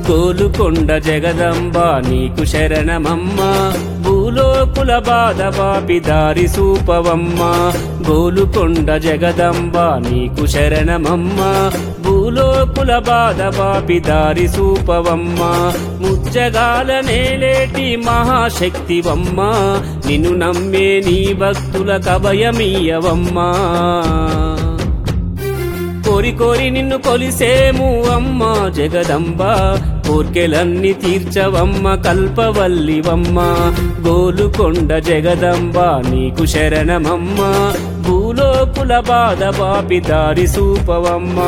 గోలుకొండ జగదంబ నీకు శరణమమ్మ భూలోకుల బాధ బాపి దారి సూపవమ్మ గోలుకొండ జగదంబ నీకు శరణమమ్మ భూలోకుల బాధ బాపి దారి సూపవమ్మ ముచ్చగాల నేలేటి మహాశక్తివమ్మ నిన్ను నమ్మే నీ భక్తుల కభయమీయవమ్మా కోరి కోరి నిన్ను కొలిసేము అమ్మ జగదంబ కోర్కెలన్నీ తీర్చవమ్మ కల్పవల్లివమ్మ గోలుకొండ జగదంబ నీకు శరణమమ్మ భూలోకుల బాధ బాపి దారి సూపవమ్మా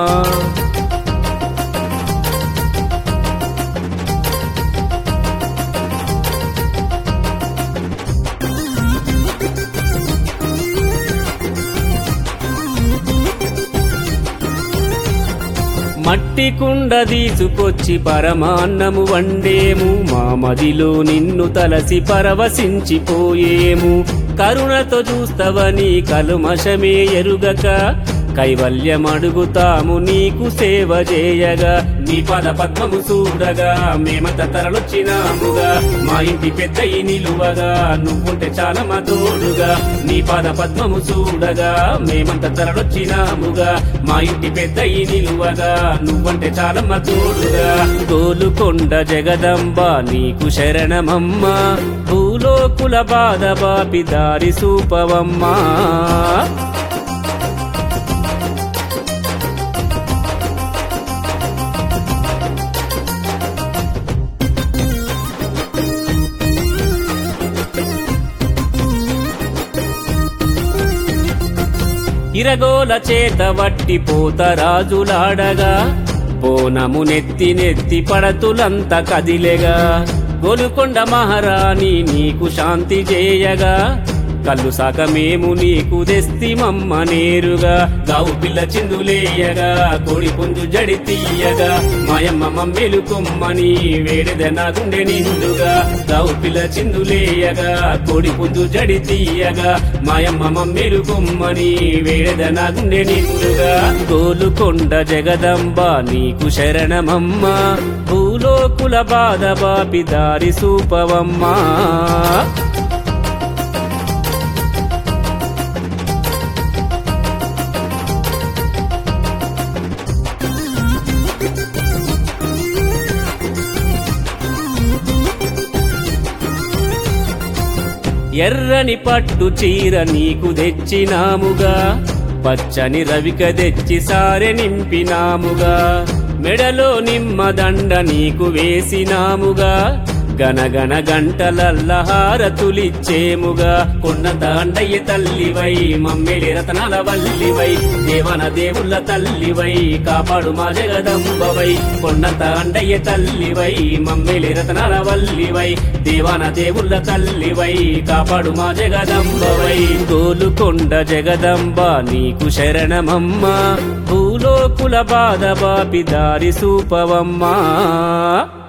మట్టి కుండ తీసుకొచ్చి పరమాన్నము వండేము మా మదిలో నిన్ను తలసి పరవశించిపోయేము కరుణతో చూస్తవని కలుమషమే ఎరుగక కైవల్యం అడుగుతాము నీకు సేవ చేయగా నీ పద పద్మము చూడగా మేమంత తరలొచ్చినాముగా మా ఇంటి పెద్ద నిలువగా నువ్వుంటే చాలా మా తోడుగా నీ పద పద్మము చూడగా మేమంత తరలొచ్చినాముగా మా ఇంటి పెద్ద నిలువగా నువ్వంటే చాలా మా తోడుగా గోలుకొండ జగదంబ నీకు శరణమమ్మ భూలోకుల బాధ బాపి దారి సూపవమ్మా ఇరగోల చేత వట్టి పోత రాజులాడగా బోనము నెత్తి నెత్తి పడతులంత కదిలెగా గోలుకొండ మహారాణి నీకు శాంతి చేయగా కళ్ళు సాకమేము నీకు దెస్తి మమ్మ నేరుగా గావు పిల్ల చిందులేయగా కోడి పుంజు జడి తీయగా మాయమ్మ మమ్మేలు కొమ్మని వేడిద నా గుండె నిండుగా గావు పిల్ల చిందులేయగా కోడి పుంజు జడి తీయగా మాయమ్మ మమ్మేలు కొమ్మని వేడిద నా గుండె నిండుగా గోలుకొండ జగదంబ నీకు శరణమమ్మ భూలోకుల బాధ బాపి దారి సూపవమ్మా ఎర్రని పట్టు చీర నీకు తెచ్చినాముగా పచ్చని రవిక తెచ్చి సారె నింపినాముగా మెడలో నిమ్మదండ నీకు వేసినాముగా గనగన గంటలల్ల హారతులిచ్చేముగా కొన్న దండయ్య తల్లివై మమ్మెలి రతనాల వల్లివై దేవన దేవుళ్ళ తల్లివై కాపాడు మా జగదంబవై కొన్న దండయ్య తల్లివై మమ్మెలి రతనాల వల్లివై దేవన దేవుళ్ళ తల్లివై కాపాడు మా జగదంబవై గోలుకొండ జగదంబ నీకు శరణమమ్మ భూలోకుల బాధ బాపి దారి సూపవమ్మా